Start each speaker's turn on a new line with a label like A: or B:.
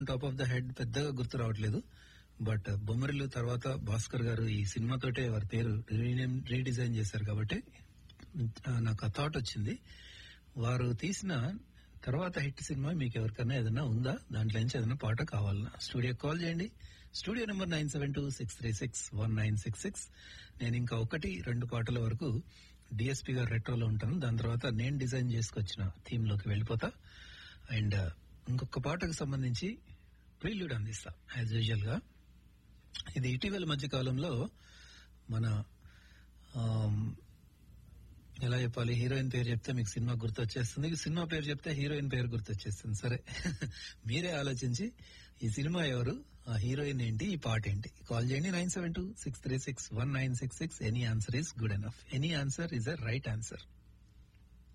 A: top of the head పెద్దగా గుర్తు రావట్లేదు బట్ బొమ్మరిల్లు తర్వాత భాస్కర్ గారు ఈ సినిమాతోటే వారి పేరు రీనేమ్ రీడిజైన్ చేశారు కాబట్టి ఆ, నాకు ఆ థాట్ వచ్చింది వారు తీసిన తర్వాత హిట్ సినిమా మీకు ఎవరికైనా ఏదైనా ఉందా దాంట్లో నుంచి ఏదైనా పాట కావాలన్నా స్టూడియో కాల్ చేయండి studio number nine seven two six three six one nine six six నేను ఇంకా ఒకటి రెండు పాటల వరకు డిఎస్పీ గారు రెట్రోలో ఉంటాను దాని తర్వాత నేను డిజైన్ చేసుకొచ్చిన థీమ్ లోకి వెళ్ళిపోతా అండ్ ఇంకొక పాటకు సంబంధించి ప్రిల్యూడ్ అందిస్తా యాజ్ యూజువల్ గా ఇది ఇటీవల మధ్య కాలంలో మన ఆమ్, ఎలా చెప్పాలి హీరోయిన్ పేరు చెప్తే మీకు సినిమా గుర్తొచ్చేస్తుంది సినిమా పేరు చెప్తే హీరోయిన్ పేరు గుర్తొచ్చేస్తుంది సరే మీరే ఆలోచించి ఈ సినిమా ఎవరు ఆ హీరోయిన్ ఏంటి ఈ పాట ఏంటి కాల్ చేయండి nine seven two six three six one nine six six any answer is good enough any answer is a right answer